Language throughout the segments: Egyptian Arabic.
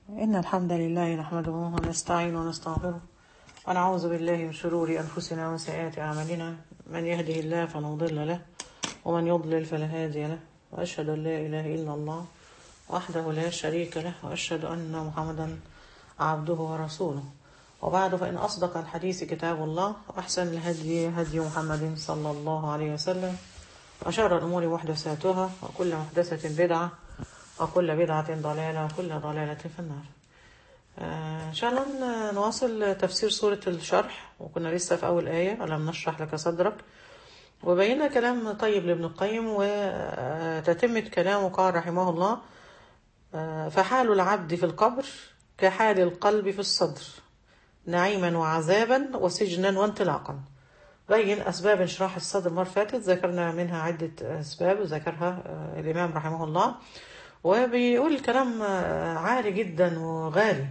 إن الحمد لله نحمده ونستعين ونستغفره ونعوذ بالله من شرور أنفسنا وسيئات أعمالنا من يهده الله فلا مضل له ومن يضلل فلا هادي له وأشهد أن لا إله إلا الله وحده لا شريك له وأشهد أن محمدا عبده ورسوله وبعد فإن أصدق الحديث كتاب الله وأحسن الهدي هدي محمد صلى الله عليه وسلم وشر الأمور محدثاتها وكل محدثة بدعة وكل بدعة ضلالة وكل ضلالة في النار آه، إن شاء الله ن- نواصل تفسير سورة الشرح وكنا لسه في أول آية ألم نشرح لك صدرك وبينا كلام طيب لابن القيم وتتمة كلامه قال رحمه الله آه، فحال العبد في القبر كحال القلب في الصدر نعيما وعذابا وسجنا وانطلاقا بين أسباب انشراح الصدر مرة فاتت ذكرنا منها عدة أسباب وذكرها آه، الإمام رحمه الله وبيقول كلام آه، عالي جدا وغالي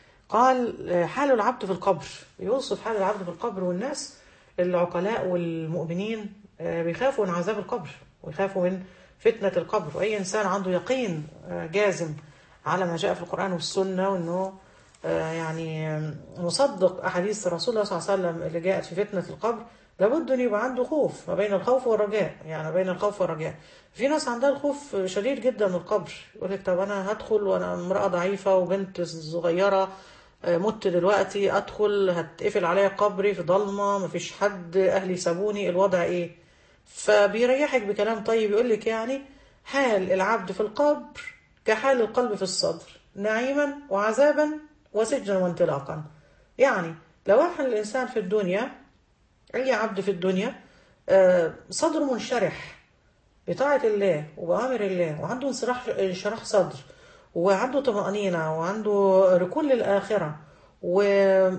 قال آه، حال العبد في القبر يوصف حال العبد في القبر والناس العقلاء والمؤمنين آه، بيخافوا من عذاب القبر ويخافوا من فتنة القبر وأي إنسان عنده يقين آه، جازم على ما جاء في القرآن والسنة وأنه آه، يعني آه، مصدق أحاديث رسول الله صلى الله عليه وسلم اللي جاءت في فتنة القبر لابد أن يبقى عنده خوف ما بين الخوف والرجاء يعني بين الخوف والرجاء في ناس عندها الخوف شديد جدا من القبر يقول لك طب أنا هدخل وأنا امرأة ضعيفة وبنت صغيرة آه، مت دلوقتي أدخل هتقفل عليا قبري في ضلمة مفيش حد أهلي سابوني الوضع إيه فبيريحك بكلام طيب يقول لك يعني حال العبد في القبر كحال القلب في الصدر نعيما وعذابا وسجنا وانطلاقا يعني لو حال الإنسان في الدنيا أي عبد في الدنيا آه، صدره منشرح بطاعة الله وبأمر الله وعنده انشراح انشراح صدر وعنده طمأنينة وعنده ركون للآخرة ويعني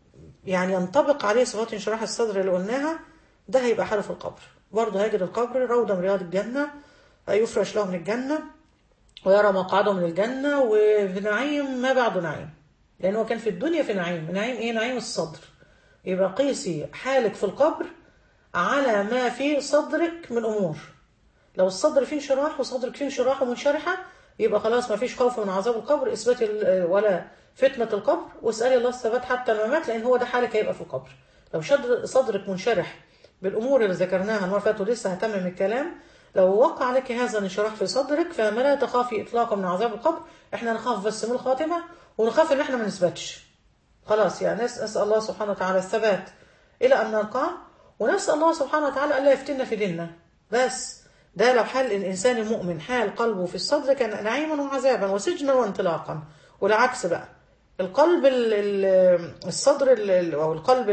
ينطبق عليه صفات انشراح الصدر اللي قلناها ده هيبقى حاله في القبر برضه هيجد القبر روضة من رياض الجنة يفرش له من الجنة ويرى مقعده من الجنة وفي نعيم ما بعده نعيم لأنه هو كان في الدنيا في نعيم نعيم إيه نعيم الصدر يبقى قيسي حالك في القبر على ما في صدرك من أمور لو الصدر فيه انشراح وصدرك فيه انشراح ومنشرحة يبقى خلاص ما فيش خوف من عذاب القبر اثبات ال- ولا فتنة القبر واسألي الله الثبات حتى الممات لأن هو ده حالك هيبقى في القبر لو شد صدرك منشرح بالأمور اللي ذكرناها المرة اللي فاتت ولسه هتمم الكلام لو وقع عليك هذا الانشراح في صدرك فما لا تخافي إطلاقا من عذاب القبر احنا نخاف بس من الخاتمة ونخاف ان احنا ما نثبتش خلاص يعني نس- نسأل الله سبحانه وتعالى الثبات إلى أن نلقاه ونسأل الله سبحانه وتعالى ألا يفتنا في ديننا بس ده لو حال الإنسان المؤمن حال قلبه في الصدر كان نعيما وعذابا وسجنا وانطلاقا والعكس بقى القلب ال- ال- الصدر ال- ال- أو القلب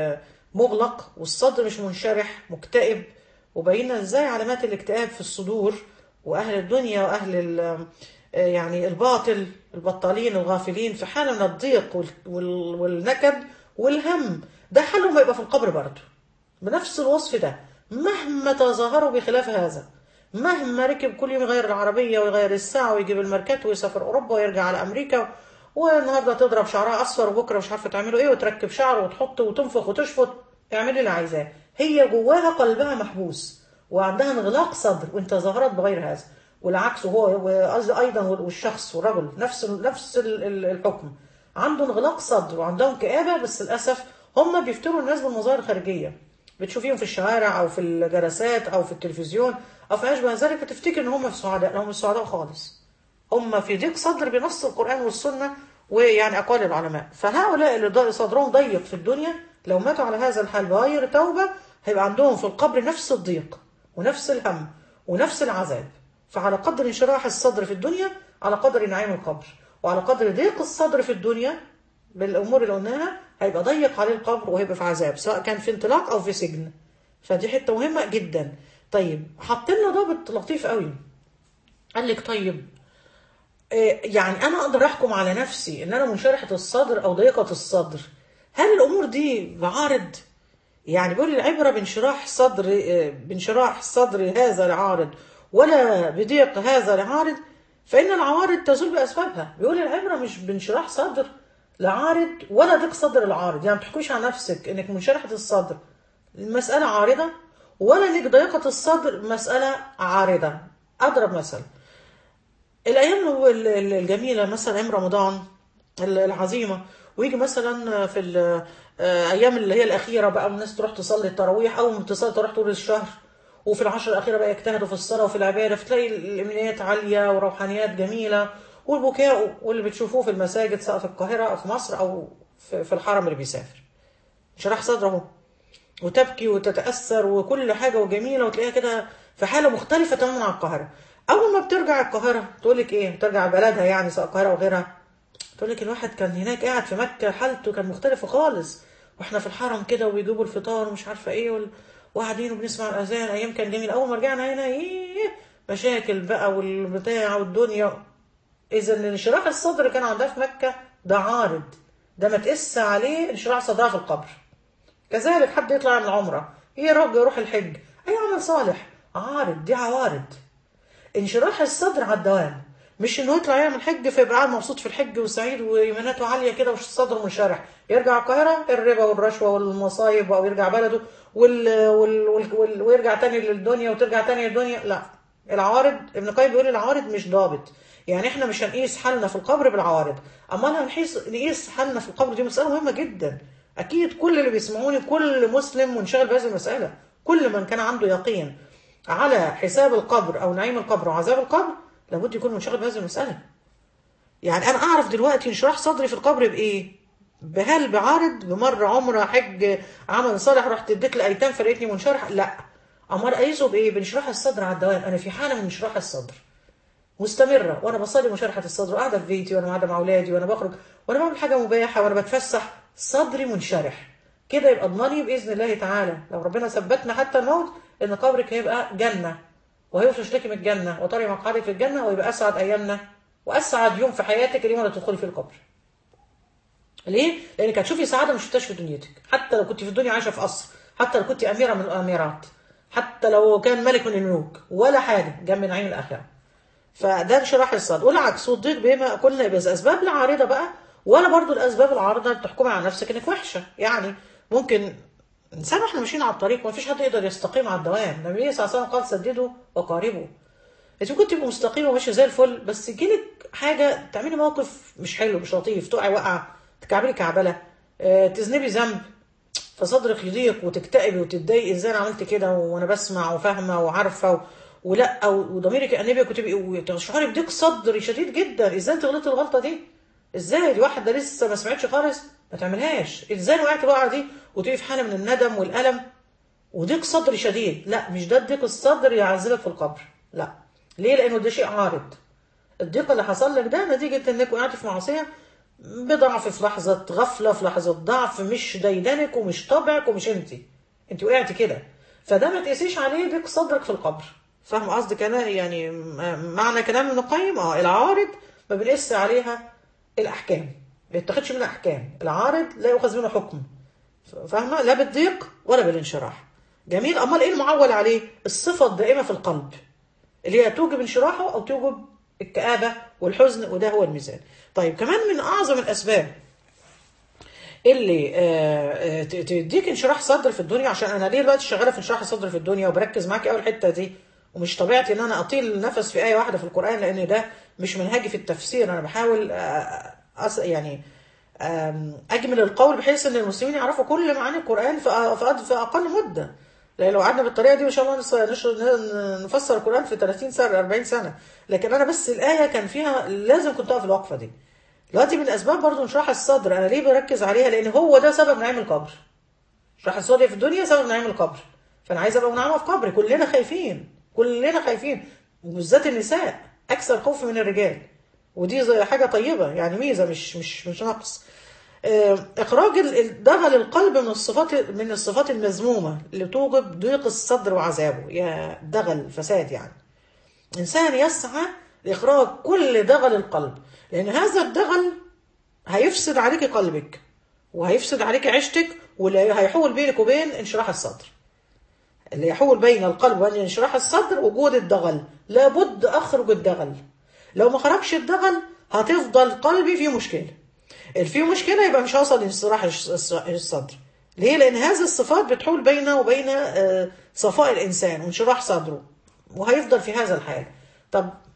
المغلق والصدر مش منشرح مكتئب وبينا ازاي علامات الاكتئاب في الصدور واهل الدنيا واهل ال- يعني الباطل البطالين الغافلين في حاله من الضيق وال- وال- والنكد والهم ده حالهم هيبقى في القبر برضه بنفس الوصف ده مهما تظاهروا بخلاف هذا مهما ركب كل يوم يغير العربية ويغير الساعة ويجيب الماركات ويسافر أوروبا ويرجع على أمريكا والنهاردة تضرب شعرها أصفر وبكرة مش عارفة تعمله إيه وتركب شعر وتحط وتنفخ وتشفط اعملي اللي عايزاه هي جواها قلبها محبوس وعندها انغلاق صدر وانت ظهرت بغير هذا والعكس هو وقصدي ايضا والشخص والرجل نفس نفس ال- ال- الحكم عنده انغلاق صدر وعندهم كآبة بس للأسف هم بيفتروا الناس بالمظاهر الخارجية بتشوفيهم في الشوارع أو في الجلسات أو في التلفزيون أو في أشبه ذلك فتفتكر إن هم في سعداء لا هم مش سعداء خالص هم في ضيق صدر بنص القرآن والسنة ويعني أقوال العلماء فهؤلاء اللي ض- صدرهم ضيق في الدنيا لو ماتوا على هذا الحال بغير توبة هيبقى عندهم في القبر نفس الضيق ونفس الهم ونفس العذاب فعلى قدر انشراح الصدر في الدنيا على قدر نعيم القبر وعلى قدر ضيق الصدر في الدنيا بالامور اللي قلناها هيبقى ضيق عليه القبر وهيبقى في عذاب سواء كان في انطلاق او في سجن فدي حته مهمه جدا طيب حط لنا ضابط لطيف قوي قال لك طيب آه، يعني انا اقدر احكم على نفسي ان انا منشرحه الصدر او ضيقه الصدر هل الامور دي بعارض يعني بيقول العبره بانشراح صدر آه، بانشراح صدر هذا العارض ولا بضيق هذا العارض فان العوارض تزول باسبابها بيقول العبره مش بانشراح صدر لعارض ولا ضيق صدر العارض يعني ما تحكميش على نفسك انك منشرحه الصدر المساله عارضه ولا انك ضيقه الصدر مساله عارضه اضرب مثل الايام ال- ال- الجميله مثلا ايام رمضان ال- العظيمه ويجي مثلا في الايام اللي هي الاخيره بقى الناس تروح تصلي التراويح اول ما تصلي تروح طول الشهر وفي العشر الاخيره بقى يجتهدوا في الصلاه وفي العباده فتلاقي الامنيات عاليه وروحانيات جميله والبكاء واللي بتشوفوه في المساجد سواء في القاهره او في مصر او في في الحرم اللي بيسافر شرح صدره وتبكي وتتأثر وكل حاجة وجميلة وتلاقيها كده في حالة مختلفة تماما عن القاهرة أول ما بترجع القاهرة تقول لك إيه ترجع بلدها يعني سواء القاهرة أو غيرها تقول لك الواحد كان هناك قاعد في مكة حالته كان مختلفة خالص واحنا في الحرم كده وبيجيبوا الفطار ومش عارفة إيه وال- وقاعدين وبنسمع الأذان أيام كان جميل أول ما رجعنا هنا إيه مشاكل بقى والبتاع والدنيا إذا انشراح الصدر كان عندها في مكة ده عارض ده ما تقس عليه انشراح صدرها في القبر كذلك حد يطلع من العمرة يرجع يروح الحج أي عمل صالح عارض دي عوارض انشراح الصدر على الدوام مش انه يطلع يعمل حج فيبقى قاعد مبسوط في الحج وسعيد وايماناته عاليه كده وصدره منشرح يرجع القاهره الربا والرشوه والمصايب او يرجع بلده وال... وال... وال... وال... ويرجع تاني للدنيا وترجع تاني للدنيا لا العوارض ابن القيم بيقول العوارض مش ضابط يعني احنا مش هنقيس حالنا في القبر بالعوارض اما هنقيس نقيس حالنا في القبر دي مساله مهمه جدا اكيد كل اللي بيسمعوني كل مسلم منشغل بهذه المساله كل من كان عنده يقين على حساب القبر او نعيم القبر وعذاب القبر لابد يكون منشغل بهذه المساله يعني انا اعرف دلوقتي انشراح صدري في القبر بايه بهل بعارض بمره عمره حج عمل صالح رحت اديت لايتام فرقتني منشرح لا امال اقيسه بايه بانشراح الصدر على الدوام انا في حاله من انشراح الصدر مستمره وانا بصلي مشارحه الصدر وقاعده في بيتي وانا قاعده مع اولادي وانا بخرج وانا بعمل حاجه مباحه وانا بتفسح صدري منشرح كده يبقى اضمني باذن الله تعالى لو ربنا ثبتنا حتى الموت ان قبرك هيبقى جنه وهيفرش لك من الجنه وطري مقعدك في الجنه ويبقى اسعد ايامنا واسعد يوم في حياتك اليوم اللي تدخلي فيه القبر ليه؟ لانك هتشوفي سعاده ما شفتهاش في دنيتك حتى لو كنت في الدنيا عايشه في قصر حتى لو كنت اميره من الاميرات حتى لو كان ملك من الملوك ولا حاجه جنب نعيم الاخره فده انشراح الصدر والعكس والضيق بما قلنا بس اسباب العارضه بقى ولا برضو الاسباب العارضه اللي تحكمي على نفسك انك وحشه يعني ممكن انسان واحنا ماشيين على الطريق ما فيش حد يقدر يستقيم على الدوام النبي صلى الله عليه وسلم قال سددوا وقاربوا انت ممكن تبقى مستقيمه وماشيه زي الفل بس يجيلك حاجه تعملي موقف مش حلو مش لطيف تقعي وقعه تكعبلي كعبله اه تذنبي ذنب فصدرك يضيق وتكتئبي وتتضايقي ازاي انا عملت كده وانا بسمع وفاهمه وعارفه و... ولا وضميرك يأنبك وتبقي وتشعري بضيق صدري شديد جدا ازاي انت غلطتي الغلطه دي؟ ازاي دي واحده لسه ما سمعتش خالص ما تعملهاش ازاي وقعت الوقعه دي وتبقي في حاله من الندم والالم وضيق صدري شديد لا مش ده ضيق الصدر يعذبك في القبر لا ليه لانه ده شيء عارض الضيق اللي حصل لك ده نتيجه انك وقعت في معصيه بضعف في لحظه غفله في لحظه ضعف مش ديدنك ومش طبعك ومش انت انت وقعتي كده فده ما تقيسيش عليه ضيق صدرك في القبر فاهم قصدي كلام يعني معنى كلام ابن القيم اه العارض ما بنقيس عليها الاحكام ما يتاخدش منها احكام العارض لا يؤخذ منه حكم فاهمه لا بالضيق ولا بالانشراح جميل امال ايه المعول عليه الصفه الدائمه في القلب اللي هي توجب انشراحه او توجب الكآبة والحزن وده هو الميزان طيب كمان من اعظم الاسباب اللي آه تديك انشراح صدر في الدنيا عشان انا ليه دلوقتي شغاله في انشراح الصدر في الدنيا وبركز معاكي قوي الحته دي ومش طبيعتي ان انا اطيل نفس في ايه واحده في القران لان ده مش منهجي في التفسير انا بحاول أص يعني اجمل القول بحيث ان المسلمين يعرفوا كل معاني القران في اقل مده لان لو قعدنا بالطريقه دي ان شاء الله نفسر القران في 30 سنه 40 سنه لكن انا بس الايه كان فيها لازم كنت اقف الوقفه دي دلوقتي من اسباب برضو انشراح الصدر انا ليه بركز عليها لان هو ده سبب نعيم القبر انشراح الصدر في الدنيا سبب نعيم القبر فانا عايزه ابقى منعمه في قبري كلنا خايفين كلنا خايفين وبالذات النساء اكثر خوف من الرجال ودي حاجه طيبه يعني ميزه مش مش مش نقص اخراج دغل القلب من الصفات من الصفات المذمومه اللي توجب ضيق الصدر وعذابه يا دغل فساد يعني انسان يسعى لاخراج كل دغل القلب لان هذا الدغل هيفسد عليك قلبك وهيفسد عليك عيشتك واللي هيحول بينك وبين انشراح الصدر اللي يحول بين القلب وبين انشراح الصدر وجود الدغل لابد اخرج الدغل لو ما خرجش الدغل هتفضل قلبي فيه مشكله في مشكله يبقى مش هوصل لانشراح الصدر ليه لان هذه الصفات بتحول بينه وبين صفاء الانسان وانشراح صدره وهيفضل في هذا الحال طب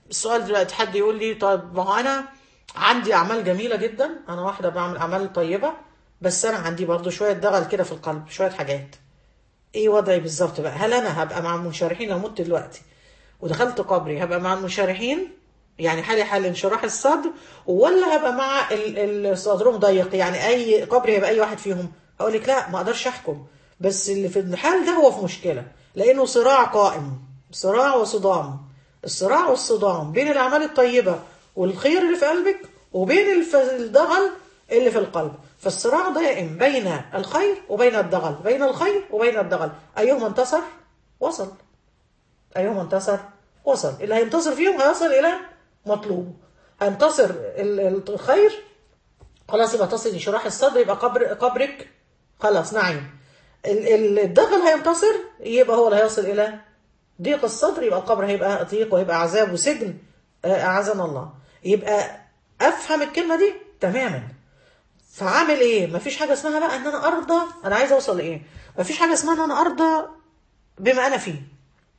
السؤال دلوقتي حد يقول لي طيب ما هو انا عندي اعمال جميله جدا انا واحده بعمل اعمال طيبه بس انا عندي برضو شويه دغل كده في القلب شويه حاجات ايه وضعي بالظبط بقى هل انا هبقى مع المنشرحين لو مت دلوقتي ودخلت قبري هبقى مع المنشرحين يعني حالي حال انشراح الصدر ولا هبقى مع ال- ال- صدرهم ضيق يعني اي قبري هيبقى اي واحد فيهم اقول لك لا ما اقدرش احكم بس اللي في الحال ده هو في مشكله لانه صراع قائم صراع وصدام الصراع والصدام بين الاعمال الطيبه والخير اللي في قلبك وبين الف- الدغل اللي في القلب فالصراع دائم بين الخير وبين الدغل بين الخير وبين الدغل ايهما انتصر وصل أيهما انتصر وصل اللي هينتصر فيهم هيصل إلى مطلوبه هينتصر ال- ال- الخير خلاص يبقى تصل لشراح الصدر يبقى قبر قبرك خلاص نعيم ال- ال- الدغل هينتصر يبقى هو اللي هيصل إلى ضيق الصدر يبقى القبر هيبقى ضيق وهيبقى عذاب وسجن آه، أعاذنا الله يبقى أفهم الكلمة دي تماما فعامل ايه مفيش حاجه اسمها بقى ان انا ارضى انا عايزه اوصل لايه مفيش حاجه اسمها ان انا ارضى بما انا فيه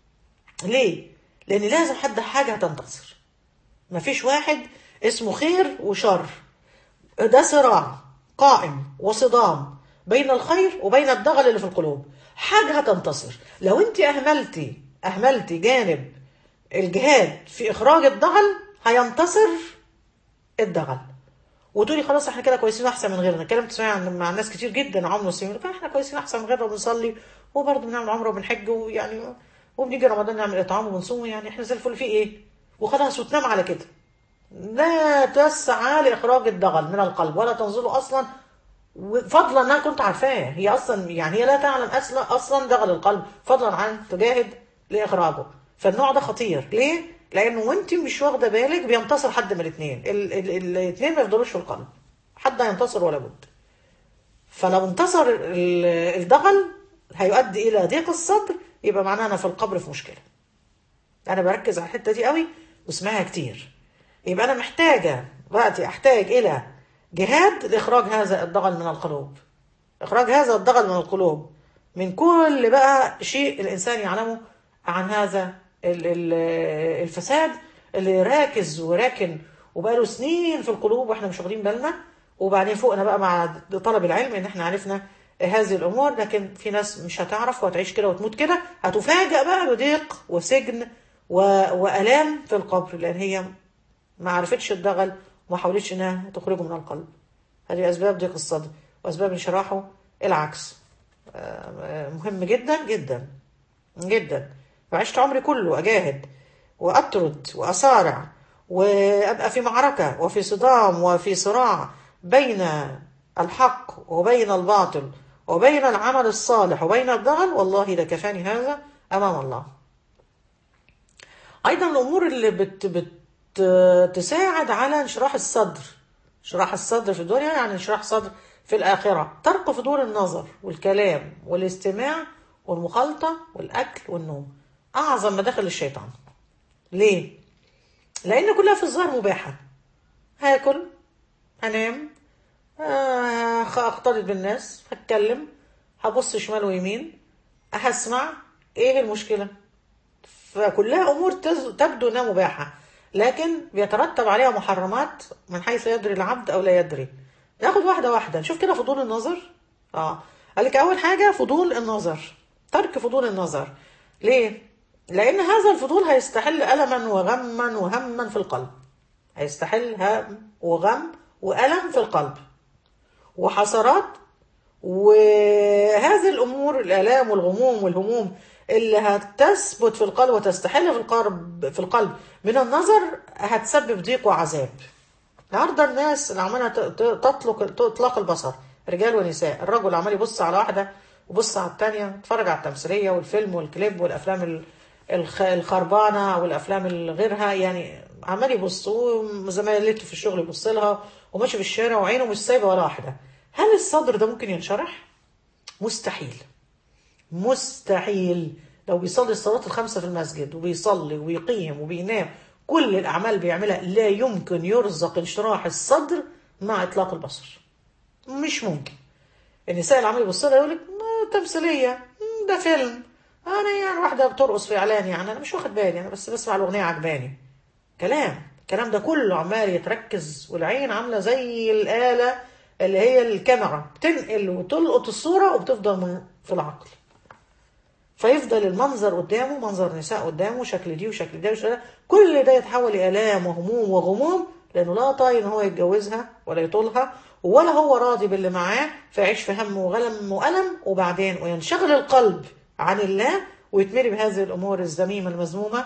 ليه لان لازم حد حاجه هتنتصر مفيش واحد اسمه خير وشر ده صراع قائم وصدام بين الخير وبين الدغل اللي في القلوب حاجه هتنتصر لو انت اهملتي اهملتي جانب الجهاد في اخراج الدغل هينتصر الدغل وتقولي خلاص احنا كده كويسين احسن من غيرنا الكلام تسمعي عن- مع ناس كتير جدا عمرو مسلمين احنا كويسين احسن من غيرنا وبنصلي وبرضه بنعمل عمره وبنحج ويعني وبنيجي رمضان نعمل اطعام وبنصوم يعني احنا زي الفل في ايه وخلاص وتنام على كده لا تسعى لاخراج الدغل من القلب ولا تنزله اصلا فضلا انها كنت عارفاه هي اصلا يعني هي لا تعلم اصلا اصلا دغل القلب فضلا عن تجاهد لاخراجه فالنوع ده خطير ليه؟ لانه وانت مش واخده بالك بينتصر حد من الاثنين الاثنين ما يفضلوش في القلب حد هينتصر ولا بد فلو انتصر ال- الدغل هيؤدي الى ضيق الصدر يبقى معناها انا في القبر في مشكله انا بركز على الحته دي قوي واسمعها كتير يبقى انا محتاجه وقتي احتاج الى جهاد لاخراج هذا الدغل من القلوب اخراج هذا الدغل من القلوب من كل بقى شيء الانسان يعلمه عن هذا ال- ال- الفساد اللي راكز وراكن وبقاله سنين في القلوب واحنا مش واخدين بالنا وبعدين فوقنا بقى مع طلب العلم ان احنا عرفنا هذه الامور لكن في ناس مش هتعرف وهتعيش كده وتموت كده هتفاجأ بقى بضيق وسجن و... والام في القبر لان هي ما عرفتش الدغل وما حاولتش انها تخرجه من القلب هذه اسباب ضيق الصدر واسباب انشراحه العكس آه، مهم جدا جدا جدا وعشت عمري كله اجاهد واطرد واصارع وابقى في معركه وفي صدام وفي صراع بين الحق وبين الباطل وبين العمل الصالح وبين الدغل والله لكفاني هذا امام الله ايضا الامور اللي بت بت تساعد على انشراح الصدر انشراح الصدر في الدنيا يعني انشراح صدر في الاخره ترك فضول النظر والكلام والاستماع والمخالطه والاكل والنوم اعظم مداخل الشيطان ليه لان كلها في الظاهر مباحه هاكل هنام آه، اختلط بالناس هتكلم هبص شمال ويمين هسمع ايه المشكله فكلها امور تز- تبدو انها مباحه لكن بيترتب عليها محرمات من حيث يدري العبد او لا يدري ناخد واحده واحده نشوف كده فضول النظر اه قال لك اول حاجه فضول النظر ترك فضول النظر ليه لان هذا الفضول هيستحل الما وغما وهما في القلب هيستحل هم وغم والم في القلب وحسرات وهذه الامور الالام والغموم والهموم اللي هتثبت في القلب وتستحل في القلب في القلب من النظر هتسبب ضيق وعذاب النهارده الناس اللي عماله ت- ت- تطلق اطلاق البصر رجال ونساء الرجل عمال يبص على واحده ويبص على الثانيه يتفرج على التمثيليه والفيلم والكليب والافلام ال- الخ- الخربانه والافلام اللي غيرها يعني عمال يبص وزمايلته في الشغل يبص لها وماشي في الشارع وعينه مش سايبه ولا واحده هل الصدر ده ممكن ينشرح؟ مستحيل مستحيل لو بيصلي الصلاة الخمسة في المسجد وبيصلي وبيقيم وبينام كل الأعمال بيعملها لا يمكن يرزق انشراح الصدر مع إطلاق البصر مش ممكن النساء اللي عمال يبص لها يقول لك تمثيلية مم، ده فيلم أنا يعني واحدة بترقص في إعلان يعني أنا مش واخد بالي أنا بس بسمع الأغنية عجباني كلام الكلام ده كله عمال يتركز والعين عامله زي الاله اللي هي الكاميرا بتنقل وتلقط الصوره وبتفضل من- في العقل فيفضل المنظر قدامه منظر نساء قدامه شكل دي وشكل ده وشكل ده كل ده يتحول لآلام وهموم وغموم لأنه لا طايق إن هو يتجوزها ولا يطولها ولا هو راضي باللي معاه فيعيش في هم وغلم وألم وبعدين وينشغل القلب عن الله ويتملي بهذه الأمور الذميمة المذمومة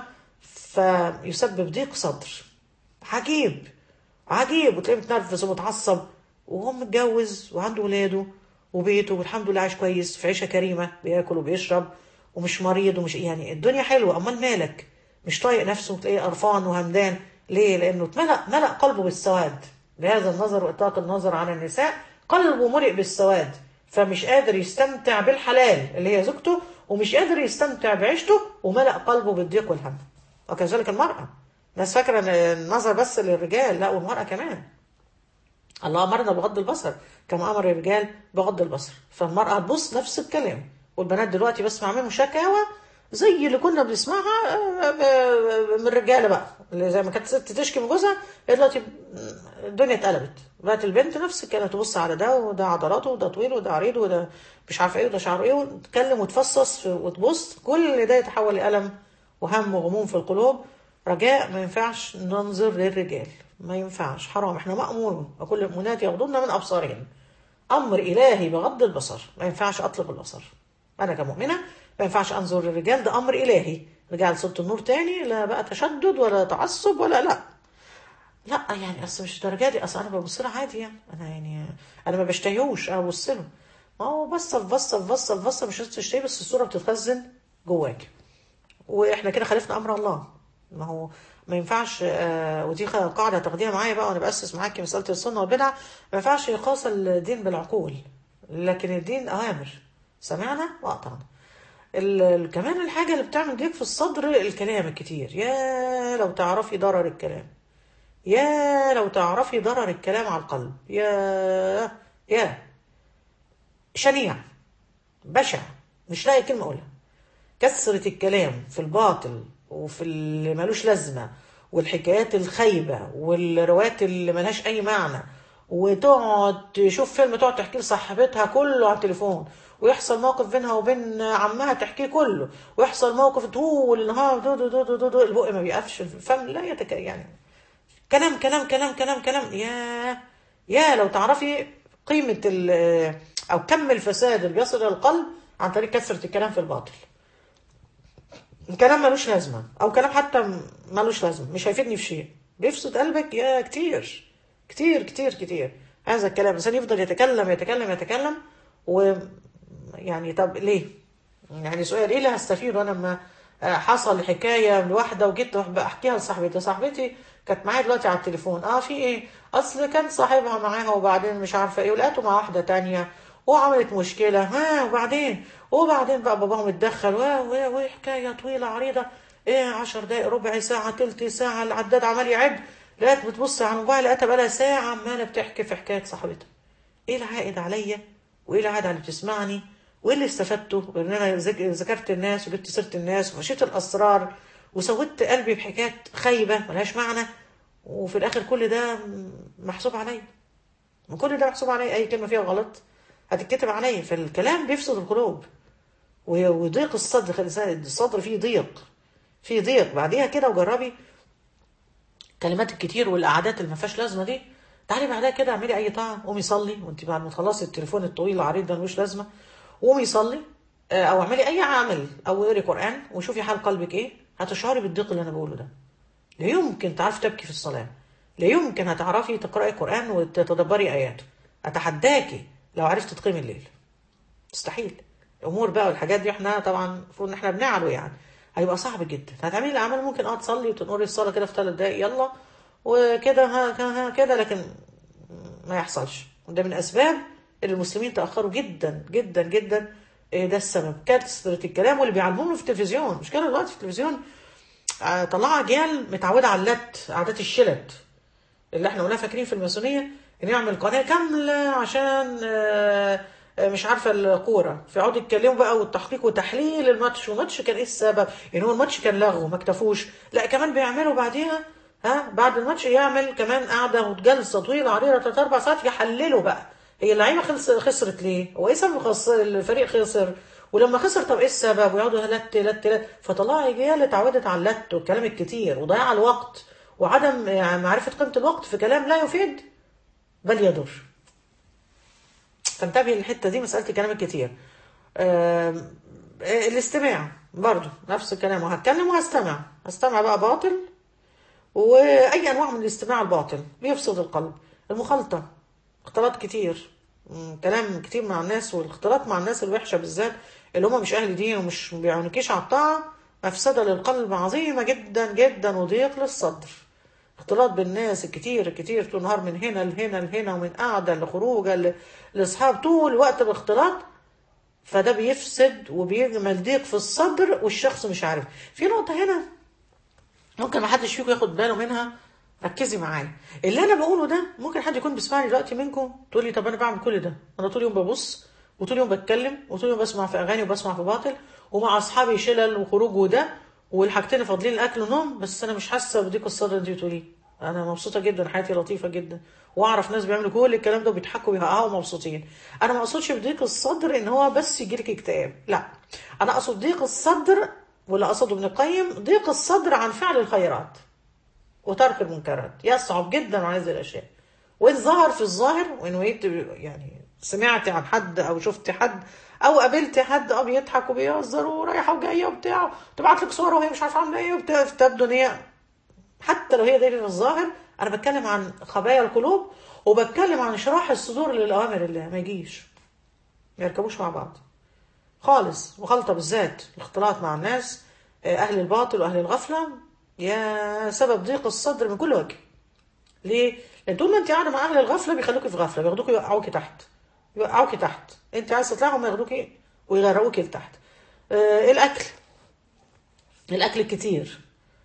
فيسبب ضيق صدر عجيب عجيب وتلاقيه متنرفز ومتعصب وهو متجوز وعنده ولاده وبيته والحمد لله عايش كويس في عيشه كريمه بياكل وبيشرب ومش مريض ومش يعني الدنيا حلوه امال مالك مش طايق نفسه تلاقيه قرفان وهمدان ليه؟ لانه اتملأ ملأ قلبه بالسواد بهذا النظر واطلاق النظر عن النساء قلبه ملئ بالسواد فمش قادر يستمتع بالحلال اللي هي زوجته ومش قادر يستمتع بعيشته وملأ قلبه بالضيق والهم وكذلك المرأة الناس فاكرة ان النظر بس للرجال لا والمرأة كمان الله أمرنا بغض البصر كما أمر الرجال بغض البصر فالمرأة هتبص نفس الكلام والبنات دلوقتي بسمع منهم شكاوى زي اللي كنا بنسمعها آه، آه، من الرجاله بقى اللي زي ما كانت ست تشكي من جوزها هي دلوقتي الدنيا اتقلبت بقت البنت نفس الكلام تبص على ده وده عضلاته وده طويل وده عريض وده مش عارفه ايه وده شعره ايه وتتكلم وتفصص في- وتبص كل ده يتحول لألم وهم وغموم في القلوب رجاء ما ينفعش ننظر للرجال ما ينفعش حرام احنا مأمورون وكل المؤمنات يغضضن من أبصارهن أمر إلهي بغض البصر ما ينفعش أطلق البصر أنا كمؤمنة ما ينفعش أنظر للرجال ده أمر إلهي رجع لصوت النور تاني لا بقى تشدد ولا تعصب ولا لا لا يعني اصل مش الدرجه دي اصل انا ببص له عادي يعني انا يعني انا ما بشتهيهوش انا ببص له ما هو بصه في بصه في بصه في بصه مش تشتهي بس الصوره بتتخزن جواك واحنا كده خالفنا امر الله ما هو ما ينفعش آه ودي قاعده تاخديها معايا بقى وانا باسس معاكي مساله السنه والبدعه ما ينفعش يقاس الدين بالعقول لكن الدين اوامر سمعنا واطعنا ال- ال- كمان الحاجه اللي بتعمل ضيق في الصدر الكلام الكتير يا لو تعرفي ضرر الكلام يا لو تعرفي ضرر الكلام على القلب يا يا شنيع بشع مش لاقي كلمة أقولها كثرة الكلام في الباطل وفي اللي ملوش لازمة والحكايات الخايبة والروايات اللي ملهاش أي معنى وتقعد تشوف فيلم تقعد تحكي لصاحبتها كله على التليفون ويحصل موقف بينها وبين عمها تحكيه كله ويحصل موقف طول النهار دو دو دو دو دو, دو البق ما بيقفش الفم لا يتك يعني كلام كلام كلام كلام كلام يا يا لو تعرفي قيمة ال- أو كم الفساد اللي بيصل إلى القلب عن طريق كثرة الكلام في الباطل كلام ملوش لازمة أو كلام حتى ملوش لازمة مش هيفيدني في شيء بيفسد قلبك يا كتير كتير كتير كتير هذا الكلام الإنسان يفضل يتكلم يتكلم يتكلم و يعني طب ليه؟ يعني سؤال ايه اللي هستفيد وانا لما آه، حصل حكايه لواحده وجيت بحكيها لصاحبتي صاحبتي كانت معايا دلوقتي على التليفون اه في ايه اصل كان صاحبها معاها وبعدين مش عارفه ايه ولقيته مع واحده تانية وعملت مشكله ها وبعدين وبعدين بقى باباهم اتدخل و- و- وحكايه طويله عريضه ايه 10 دقايق ربع ساعه تلت ساعه العداد عمال يعد لقيت بتبص على الموبايل لقيتها بقى ساعه عماله بتحكي في حكايه صاحبتها ايه العائد عليا وايه العائد على اللي بتسمعني وايه اللي استفدته بان انا ذك- ذكرت الناس وجبت سيره الناس ومشيت الاسرار وسودت قلبي بحكايات خايبه ملهاش معنى وفي الاخر كل ده محسوب عليا من كل ده محسوب عليا اي كلمه فيها غلط هتتكتب عليا فالكلام بيفسد القلوب و- وضيق الصدر خلي- الصدر فيه ضيق فيه ضيق بعديها كده وجربي الكلمات الكتير والقعدات اللي ما فيهاش لازمه دي تعالي بعدها كده اعملي اي طاعه قومي صلي وانت بعد ما تخلصي التليفون الطويل العريض ده ملوش لازمه قومي صلي آه، او اعملي اي عمل او اقري قران وشوفي حال قلبك ايه هتشعري بالضيق اللي انا بقوله ده لا يمكن تعرفي تبكي في الصلاه لا يمكن هتعرفي تقراي قران وتتدبري اياته اتحداكي لو عرفت تقيمي الليل مستحيل الامور بقى والحاجات دي احنا طبعا المفروض ان احنا بنعلو يعني هيبقى صعب جدا هتعملي الاعمال ممكن اه تصلي وتنقري الصلاه كده في ثلاث دقايق يلا وكده ها ها ها كده لكن ما يحصلش وده من اسباب اللي المسلمين تاخروا جدا جدا جدا إيه ده السبب كثره الكلام واللي بيعلمونا في التلفزيون مش كده دلوقتي في التلفزيون آه، طلعوا اجيال متعوده على اللت عادات الشلت اللي احنا قلنا فاكرين في الماسونيه ان يعمل قناه كامله عشان آه، آه، مش عارفه الكوره فيقعدوا يتكلموا بقى والتحقيق وتحليل الماتش والماتش كان ايه السبب؟ ان هو الماتش كان لغو ما اكتفوش لا كمان بيعملوا بعديها ها بعد الماتش يعمل كمان قعده وجلسه طويله عريضه ثلاث اربع ساعات يحللوا بقى هي اللعيبه خلص خسرت ليه؟ هو ايه سبب خسر الفريق خسر؟ ولما خسر طب ايه السبب؟ ويقعدوا لت لت لت فطلع اجيال اتعودت على اللت والكلام الكتير وضياع الوقت وعدم يعني معرفه قيمه الوقت في كلام لا يفيد بل يضر. فانتبهي للحته دي مساله الكلام الكتير. آم، آه، الاستماع برضه نفس الكلام وهتكلم وهستمع هستمع بقى باطل واي انواع من الاستماع الباطل بيفسد القلب المخالطه اختلاط كتير مم، كلام كتير مع الناس والاختلاط مع الناس الوحشه بالذات اللي هم مش اهل دين ومش بيعونكيش على الطاعه مفسده للقلب عظيمه جدا جدا وضيق للصدر اختلاط بالناس الكتير الكتير طول النهار من هنا لهنا لهنا ومن قعده لخروجه ل- لاصحاب طول وقت الاختلاط فده بيفسد وبيعمل ضيق في الصدر والشخص مش عارف في نقطه هنا ممكن ما حدش فيكم ياخد باله منها ركزي معايا اللي انا بقوله ده ممكن حد يكون بيسمعني دلوقتي منكم تقول لي طب انا بعمل كل ده انا طول اليوم ببص وطول اليوم بتكلم وطول اليوم بسمع في اغاني وبسمع في باطل ومع اصحابي شلل وخروج وده والحاجتين اللي فاضلين الاكل والنوم بس انا مش حاسه بضيق الصدر اللي انت بتقوليه انا مبسوطه جدا حياتي لطيفه جدا واعرف ناس بيعملوا كل الكلام ده وبيضحكوا ويهقعوا ومبسوطين انا ما اقصدش بضيق الصدر ان هو بس يجيلك اكتئاب لا انا اقصد ضيق الصدر واللي قصده ابن القيم ضيق الصدر عن فعل الخيرات وترك المنكرات يصعب جدا عن هذه الاشياء وان ظهر في الظاهر وان وقيت يعني سمعت عن حد او شفت حد او قابلت حد اه بيضحك وبيهزر ورايحه وجايه وبتاع تبعت لك صور وهي مش عارفه عامله ايه وبتاع تبدو ان هي حتى لو هي دي في الظاهر انا بتكلم عن خبايا القلوب وبتكلم عن شراح الصدور للاوامر الله ما يجيش ما يركبوش مع بعض خالص مخالطة بالذات الاختلاط مع الناس آه، أهل الباطل وأهل الغفلة يا سبب ضيق الصدر من كل وجه ليه؟ لأن طول ما أنت قاعدة مع أهل الغفلة بيخلوكي في غفلة بياخدوكي يوقعوكي تحت يوقعوكي تحت أنت عايز تطلعهم ياخدوكي ويغرقوكي لتحت آه الأكل الأكل الكتير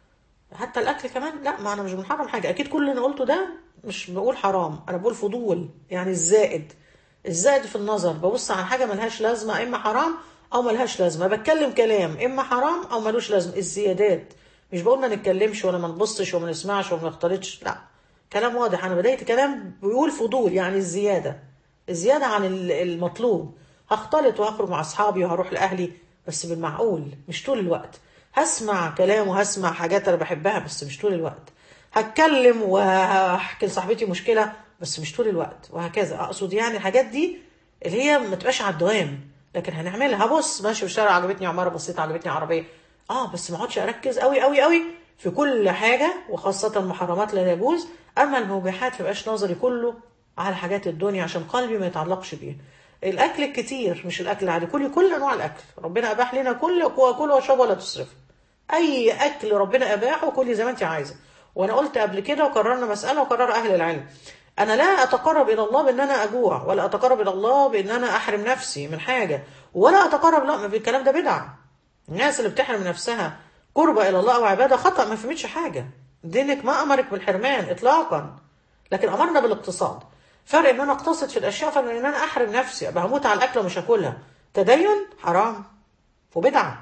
حتى الاكل كمان لا ما انا مش بنحرم حاجه اكيد كل اللي انا قلته ده مش بقول حرام انا بقول فضول يعني الزائد الزائد في النظر ببص على حاجه ملهاش لازمه اما حرام او ملهاش لازمه بتكلم كلام اما حرام او ملوش لازمه الزيادات مش بقول ما نتكلمش ولا ما نبصش وما نسمعش وما نختلطش لا كلام واضح انا بدايه كلام بيقول فضول يعني الزياده الزياده عن ال- المطلوب هختلط وهخرج مع اصحابي وهروح لاهلي بس بالمعقول مش طول الوقت هسمع كلام وهسمع حاجات انا بحبها بس مش طول الوقت هتكلم وهحكي لصاحبتي مشكله بس مش طول الوقت وهكذا اقصد يعني الحاجات دي اللي هي ما تبقاش على الدوام لكن هنعملها هبص ماشي في الشارع عجبتني عماره بسيطه عجبتني عربيه اه بس ما اقعدش اركز قوي قوي قوي في كل حاجه وخاصه المحرمات لا يجوز اما المباحات ما يبقاش نظري كله على حاجات الدنيا عشان قلبي ما يتعلقش بيها الاكل الكتير مش الاكل العادي كل كل انواع الاكل ربنا اباح لنا كل كل واشرب ولا تسرف اي اكل ربنا اباحه كلي زي ما انت عايزه وانا قلت قبل كده وكررنا مساله وكرر اهل العلم انا لا اتقرب الى الله بان انا اجوع ولا اتقرب الى الله بان انا احرم نفسي من حاجه ولا اتقرب لا ما في الكلام ده بدعه الناس اللي بتحرم نفسها قربة الى الله او عباده خطا ما فهمتش حاجه دينك ما امرك بالحرمان اطلاقا لكن امرنا بالاقتصاد فرق ان انا اقتصد في الاشياء فرق ان انا احرم نفسي ابقى هموت على الاكل ومش هاكلها تدين حرام وبدعه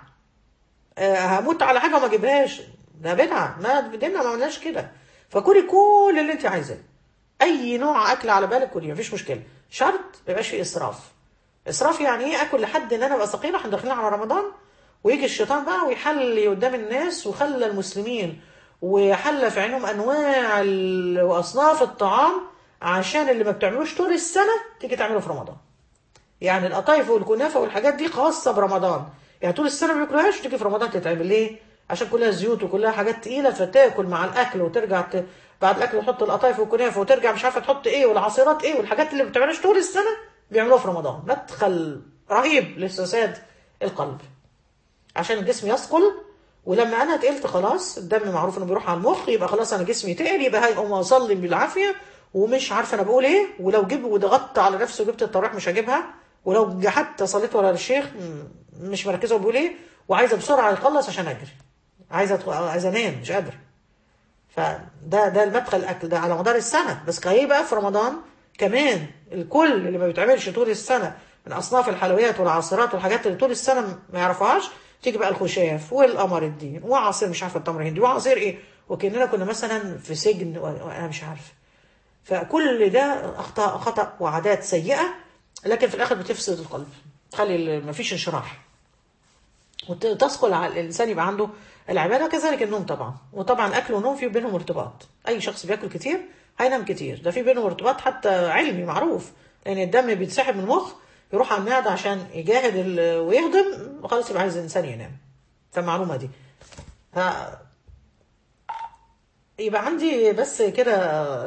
آه، هموت على حاجه وما اجيبهاش ده بدعه ما ديننا ما عملناش كده فكلي كل اللي انت عايزاه اي نوع اكل على بالك كلي مفيش مشكله شرط ما يبقاش فيه اسراف اسراف يعني ايه اكل لحد ان انا ابقى ثقيله احنا داخلين على رمضان ويجي الشيطان بقى ويحل قدام الناس وخلى المسلمين وحل في عينهم انواع ال- واصناف الطعام عشان اللي ما بتعملوش طول السنه تيجي تعمله في رمضان يعني القطايف والكنافه والحاجات دي خاصه برمضان يعني طول السنه ما بياكلوهاش تيجي في رمضان تتعمل ليه عشان كلها زيوت وكلها حاجات تقيله فتاكل مع الاكل وترجع ت... بعد الاكل تحط القطايف والكنافه وترجع مش عارفه تحط ايه والعصيرات ايه والحاجات اللي ما بتعملهاش طول السنه بيعملوها في رمضان مدخل رهيب لفساد القلب عشان الجسم يثقل ولما انا تقلت خلاص الدم معروف انه بيروح على المخ يبقى خلاص انا جسمي تقل يبقى هيقوم اصلي بالعافيه ومش عارفه انا بقول ايه ولو جيب وضغطت على نفسي وجبت التراويح مش هجيبها ولو حتى صليت ورا الشيخ م- مش مركزه بيقول ايه وعايزه بسرعه يخلص عشان اجري عايزه أدخل- عايزه انام مش قادره فده ده المدخل الاكل ده على مدار السنه بس كايه بقى في رمضان كمان الكل اللي ما بيتعملش طول السنه من اصناف الحلويات والعصيرات والحاجات اللي طول السنه ما يعرفوهاش تيجي بقى الخشاف والقمر الدين وعصير مش عارفه التمر الهندي وعصير ايه وكاننا كنا مثلا في سجن وانا مش عارفه فكل ده اخطاء خطا وعادات سيئه لكن في الاخر بتفسد القلب تخلي مفيش انشراح وتثقل على الانسان يبقى عنده العباده كذلك النوم طبعا وطبعا اكل ونوم في بينهم ارتباط اي شخص بياكل كتير هينام كتير ده في بينهم ارتباط حتى علمي معروف لان الدم بيتسحب من المخ يروح على المعده عشان يجاهد ال- ويهضم خلاص يبقى عايز الانسان ينام فالمعلومه دي ف... يبقى عندي بس كده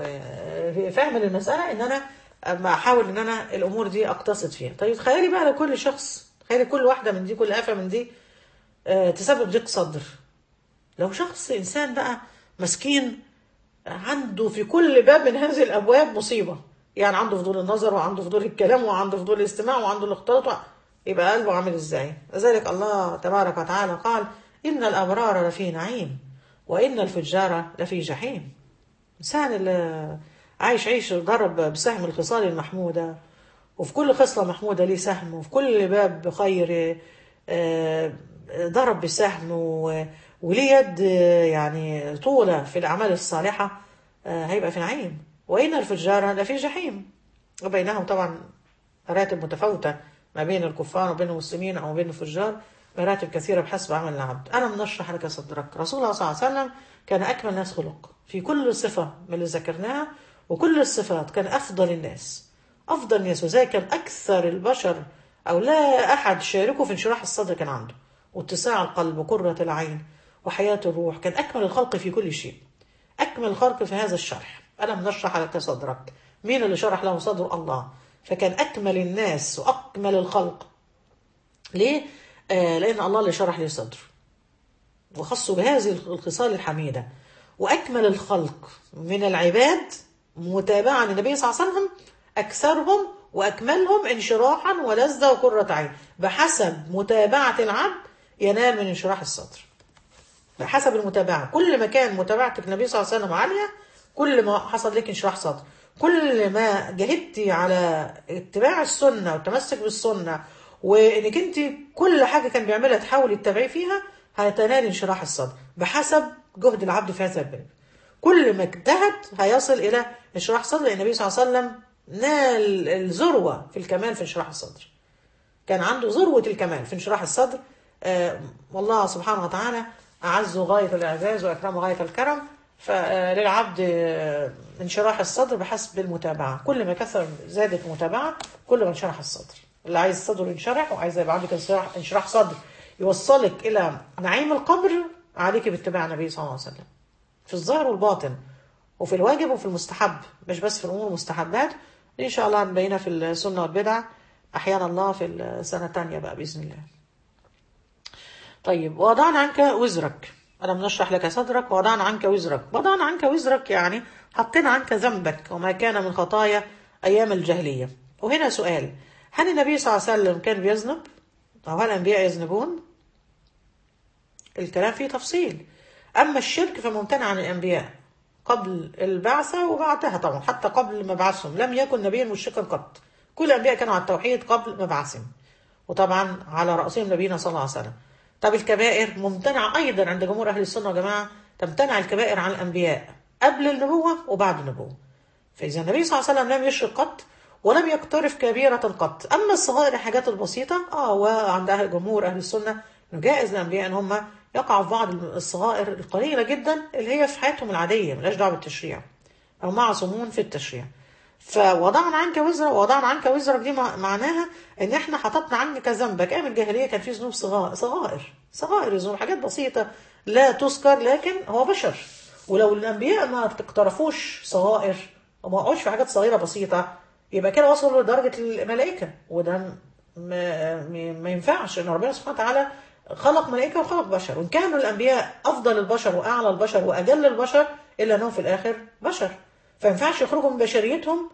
آه، فهم للمساله ان انا اما احاول ان انا الامور دي اقتصد فيها طيب تخيلي بقى لكل شخص تخيلي كل واحده من دي كل آفة من دي آه، تسبب ضيق صدر لو شخص انسان بقى مسكين عنده في كل باب من هذه الابواب مصيبه يعني عنده فضول النظر وعنده فضول الكلام وعنده فضول الاستماع وعنده الاختلاط و... يبقى قلبه عامل ازاي لذلك الله تبارك وتعالى قال ان الابرار لفي نعيم وان الفجار لفي جحيم الانسان اللي عايش عيش ضرب بسهم الخصال المحموده وفي كل خصله محموده ليه سهم وفي كل باب خير آه، ضرب بسهم و- وليه يد آه، يعني طولة في الأعمال الصالحة آه، هيبقى في نعيم وإن الفجار لفي جحيم وبينهم طبعا مراتب متفاوتة ما بين الكفار وبين المسلمين أو بين الفجار مراتب كثيرة بحسب عمل العبد أنا منشرح لك صدرك رسول الله صلى الله عليه وسلم كان أكمل الناس خلق في كل صفة من اللي ذكرناها وكل الصفات كان أفضل الناس أفضل الناس وذلك كان أكثر البشر أو لا أحد شاركه في انشراح الصدر كان عنده واتساع القلب وقرة العين وحياة الروح كان أكمل الخلق في كل شيء أكمل الخلق في هذا الشرح ألم نشرح لك صدرك مين اللي شرح له صدره الله فكان أكمل الناس وأكمل الخلق ليه؟ آه لأن الله اللي شرح لي صدره وخصوا بهذه الخصال الحميدة وأكمل الخلق من العباد متابعة للنبي صلى الله عليه وسلم أكثرهم وأكملهم انشراحا ولذة وقرة عين بحسب متابعة العبد ينال من انشراح الصدر بحسب المتابعة كل ما كان متابعتك النبي صلى الله عليه وسلم عالية كل ما حصل لك انشراح صدر كل ما جهدتي على اتباع السنة والتمسك بالسنة وانك انت كل حاجة كان بيعملها تحاولي تتابعيه فيها هتنال انشراح الصدر بحسب جهد العبد في هذا الباب كل ما اجتهد هيصل الى انشراح صدر لان النبي صلى الله عليه وسلم نال الذروة في الكمال في انشراح الصدر كان عنده ذروة الكمال في انشراح الصدر آه والله سبحانه وتعالى أعز غاية الإعزاز وأكرم غاية الكرم فللعبد آه، انشراح الصدر بحسب المتابعة كل ما كثر زادت المتابعة كل ما انشرح الصدر اللي عايز صدره ينشرح وعايز يبقى عندك انشراح انشراح صدر يوصلك إلى نعيم القبر عليك باتباع النبي صلى الله عليه وسلم في الظاهر والباطن وفي الواجب وفي المستحب مش بس في الأمور المستحبات إن شاء الله هنبينها في السنة والبدع أحيانا الله في السنة الثانية بقى بإذن الله طيب وضعنا عنك وزرك ألم نشرح لك صدرك وضعنا عنك وزرك وضعنا عنك وزرك يعني حطينا عنك ذنبك وما كان من خطايا أيام الجاهلية وهنا سؤال هل النبي صلى الله عليه وسلم كان بيذنب أو هل الأنبياء يذنبون الكلام فيه تفصيل أما الشرك فممتنع عن الأنبياء قبل البعثة وبعدها طبعا حتى قبل مبعثهم لم يكن نبيا مشركا قط كل الأنبياء كانوا على التوحيد قبل مبعثهم وطبعا على رأسهم نبينا صلى الله عليه وسلم طب الكبائر ممتنع أيضا عند جمهور أهل السنة والجماعة تمتنع الكبائر عن الأنبياء قبل النبوة وبعد النبوة فإذا النبي صلى الله عليه وسلم لم يشرك قط ولم يقترف كبيرة قط أما الصغائر الحاجات البسيطة آه وعند أهل جمهور أهل السنة إنه جائز للأنبياء إن هم يقعوا في بعض الصغائر القليلة جدا اللي هي في حياتهم العادية ملهاش دعوة بالتشريع أو معصومون في التشريع فوضعنا عنك وزرك وضعنا عنك وزرك دي معناها ان احنا حططنا عنك ذنبك ايام الجاهليه كان في ذنوب صغائر صغائر صغائر ذنوب حاجات بسيطه لا تذكر لكن هو بشر ولو الانبياء ما اقترفوش صغائر وما وقعوش في حاجات صغيره بسيطه يبقى كده وصلوا لدرجه الملائكه وده ما, ما ينفعش ان ربنا سبحانه وتعالى خلق ملائكه وخلق بشر وان كانوا الانبياء افضل البشر واعلى البشر واجل البشر الا انهم في الاخر بشر فينفعش يخرجوا من بشريتهم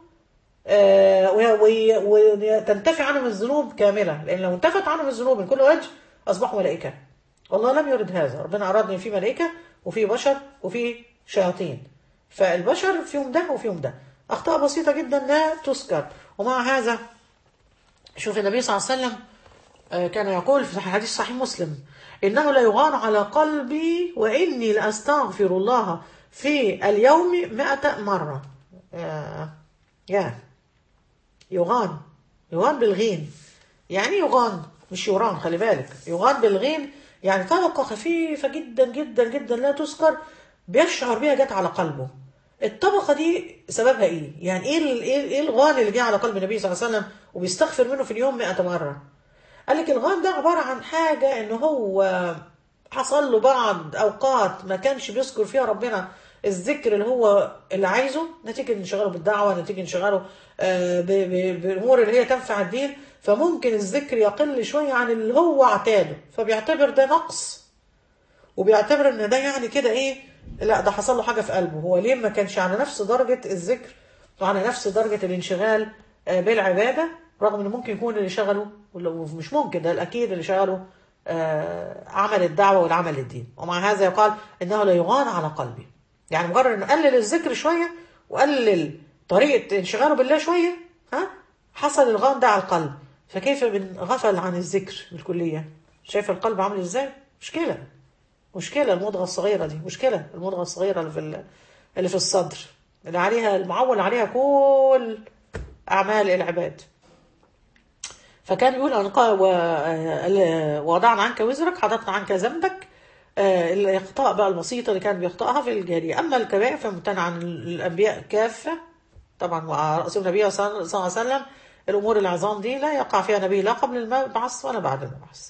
وتنتفي عنهم الذنوب كاملة لأن لو انتفت عنهم الذنوب من كل وجه أصبحوا ملائكة والله لم يرد هذا ربنا أراد أن في ملائكة وفي بشر وفي شياطين فالبشر فيهم ده وفيهم ده أخطاء بسيطة جدا لا تذكر ومع هذا شوف النبي صلى الله عليه وسلم آه، كان يقول في حديث صحيح مسلم إنه لا يغان على قلبي وإني لأستغفر الله في اليوم مئة مرة يا يا يغان يغان بالغين يعني يغان مش يغان خلي بالك يغان بالغين يعني طبقة خفيفة جدا جدا جدا لا تذكر بيشعر بيها جت على قلبه الطبقة دي سببها ايه؟ يعني ايه ال- ايه إيه الغان اللي جه على قلب النبي صلى الله عليه وسلم وبيستغفر منه في اليوم 100 مرة؟ قال لك الغان ده عبارة عن حاجة ان هو حصل له بعض اوقات ما كانش بيذكر فيها ربنا الذكر اللي هو اللي عايزه نتيجة انشغاله بالدعوة نتيجة انشغاله آه، ب- ب- بالامور اللي هي تنفع الدين فممكن الذكر يقل شوية عن اللي هو اعتاده فبيعتبر ده نقص وبيعتبر ان ده يعني كده ايه لا ده حصل له حاجه في قلبه هو ليه ما كانش على نفس درجه الذكر وعلى نفس درجه الانشغال آه، بالعباده رغم انه ممكن يكون اللي شغله ولا- ومش ممكن ده الاكيد اللي شغله آه، عمل الدعوه والعمل للدين ومع هذا يقال انه لا يغان على قلبي يعني مجرد انه قلل الذكر شويه وقلل طريقه انشغاله بالله شويه ها حصل الغام ده على القلب فكيف من غفل عن الذكر بالكليه شايف القلب عامل ازاي مشكله مشكلة المضغة الصغيرة دي مشكلة المضغة الصغيرة اللي في ال- اللي في الصدر اللي عليها المعول عليها كل أعمال العباد فكان بيقول أنقى ووضعنا عنك وزرك حدثنا عنك ذنبك آه، الإخطاء بقى البسيطة اللي كان بيخطئها في الجارية أما الكبائر فممتنع عن الأنبياء كافة طبعا مع رأس النبي صلى الله عليه وسلم الأمور العظام دي لا يقع فيها نبي لا قبل المبعث ولا بعد المبعث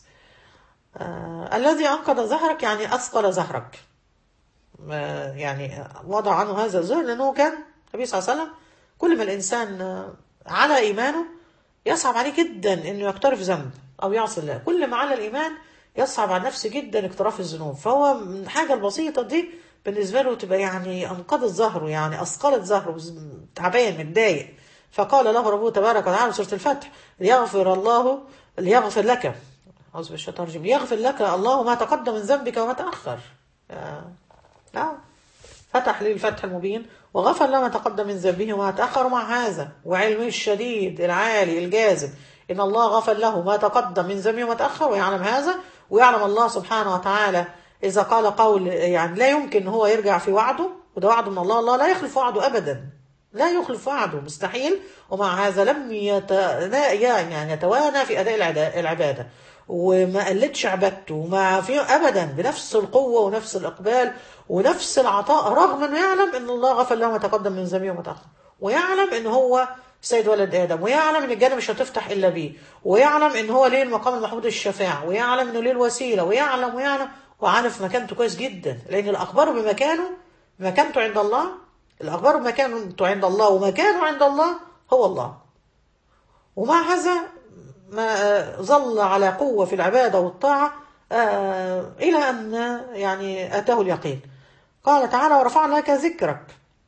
آه، الذي أنقذ ظهرك يعني أثقل ظهرك آه، يعني وضع عنه هذا الزهر لأنه كان النبي صلى الله عليه وسلم كل ما الإنسان آه، على إيمانه يصعب عليه جدا إنه يقترف ذنب أو يعصي الله كل ما على الإيمان يصعب على نفسه جدا اقتراف الذنوب فهو من الحاجة البسيطة دي بالنسبة له تبقى يعني أنقذت ظهره يعني أثقلت ظهره تعبان متضايق فقال له ربه تبارك وتعالى في سورة الفتح ليغفر الله ليغفر لك أعوذ بالله من الشيطان الرجيم ليغفر لك الله ما تقدم من ذنبك وما تأخر آه. آه. فتح لي الفتح المبين وغفر له ما تقدم من ذنبه وما تأخر مع هذا وعلمه الشديد العالي الجازم إن الله غفر له ما تقدم من ذنبه وما تأخر ويعلم هذا ويعلم الله سبحانه وتعالى إذا قال قول يعني لا يمكن هو يرجع في وعده وده وعد من الله الله لا يخلف وعده أبدا لا يخلف وعده مستحيل ومع هذا لم يتنا يعني يتوانى في أداء العدا- العبادة وما قلتش عبادته وما في ابدا بنفس القوه ونفس الاقبال ونفس العطاء رغم انه يعلم ان الله غفر له ما تقدم من ذنبه وما تاخر ويعلم ان هو سيد ولد ادم ويعلم ان الجنه مش هتفتح الا بيه ويعلم ان هو ليه المقام المحمود الشفاعه ويعلم انه ليه الوسيله ويعلم ويعلم وعارف مكانته كويس جدا لان الاخبار بمكانه مكانته عند الله الاخبار بمكانته عند الله ومكانه عند الله هو الله ومع هذا ما ظل على قوة في العبادة والطاعة آه، إلى أن يعني أتاه اليقين قال تعالى ورفعنا لك ذكرك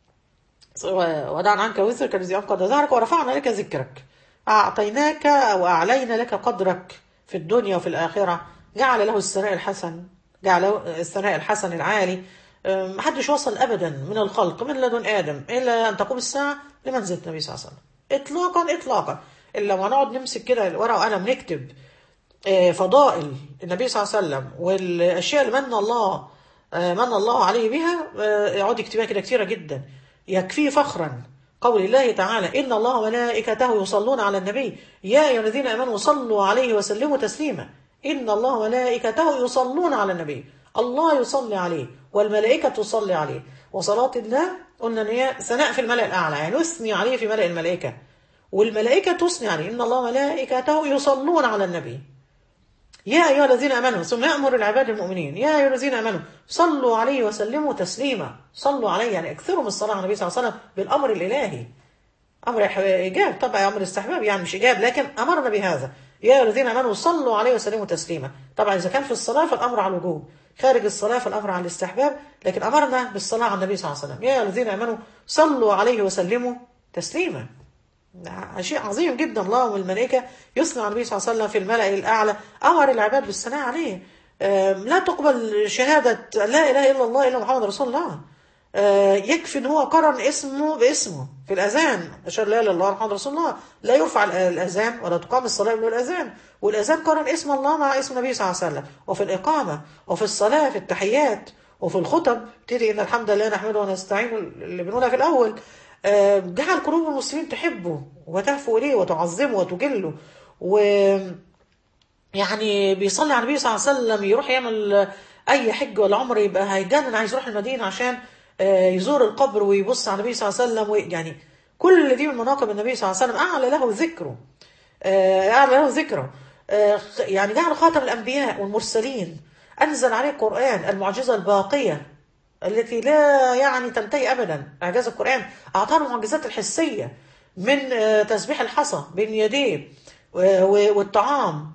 ودعنا عنك وزرك الذي أنقذ ظهرك ورفعنا لك ذكرك أعطيناك أو أعلينا لك قدرك في الدنيا وفي الآخرة جعل له الثناء الحسن جعل له الثناء الحسن العالي آه، محدش وصل أبدا من الخلق من لدن آدم إلى أن تقوم الساعة لمنزلة النبي صلى الله عليه وسلم إطلاقا إطلاقا إلا لما نقعد نمسك كده الورقة وقلم نكتب آه، فضائل النبي صلى الله عليه وسلم والأشياء اللي من الله آه، من الله عليه بها آه، اقعدي اكتبيها كده كتيرة جدا يكفي فخرا قول الله تعالى إن الله وملائكته يصلون على النبي يا أيها الذين آمنوا صلوا عليه وسلموا تسليما إن الله وملائكته يصلون على النبي الله يصلي عليه والملائكة تصلي عليه وصلاة الله قلنا إن هي ثناء في الملأ الأعلى يعني يثني عليه في ملأ الملائكة والملائكة تثني عليه إن الله وملائكته يصلون على النبي يا أيها الذين آمنوا ثم يأمر العباد المؤمنين يا أيها الذين آمنوا صلوا عليه وسلموا تسليما صلوا عليه يعني اكثروا من الصلاة على النبي صلى الله عليه وسلم بالأمر الإلهي أمر إح- إيجاب طبعا أمر استحباب يعني مش إيجاب لكن أمرنا بهذا يا أيها الذين آمنوا صلوا عليه وسلموا تسليما طبعا إذا كان في الصلاة فالأمر على الوجوب خارج الصلاة فالأمر على الاستحباب لكن أمرنا بالصلاة على النبي صلى الله عليه وسلم يا أيها الذين آمنوا صلوا عليه وسلموا تسليما ده شيء عظيم جدا الله والملائكة يثنى على النبي صلى الله عليه وسلم في الملأ الأعلى أمر العباد بالثناء عليه آم، لا تقبل شهادة لا إله إلا الله إلا محمد رسول الله آه، يكفي ان هو قرن اسمه باسمه في الاذان اشهد لا اله الا الله محمد رسول الله لا يرفع ال- الاذان ولا تقام الصلاه الا الاذان والاذان قرن اسم الله مع اسم النبي صلى الله عليه وسلم وفي الاقامه وفي الصلاه في التحيات وفي الخطب تدري ان الحمد لله نحمده ونستعين اللي بنقولها في الاول آه، جعل قلوب المسلمين تحبه وتهفو اليه وتعظمه وتجله و يعني بيصلي على النبي صلى الله عليه وسلم يروح يعمل اي حج ولا عمره يبقى هيجنن عايز يروح المدينه عشان آه، يزور القبر ويبص على النبي صلى الله عليه وسلم وي- يعني كل دي من مناقب النبي صلى الله عليه وسلم اعلى له ذكره آه، اعلى له ذكره آه، خ- يعني جعل خاتم الانبياء والمرسلين انزل عليه القران المعجزه الباقيه التي لا يعني تنتهي ابدا اعجاز القران اعطانا المعجزات الحسيه من آه، تسبيح الحصى بين يديه و- و- والطعام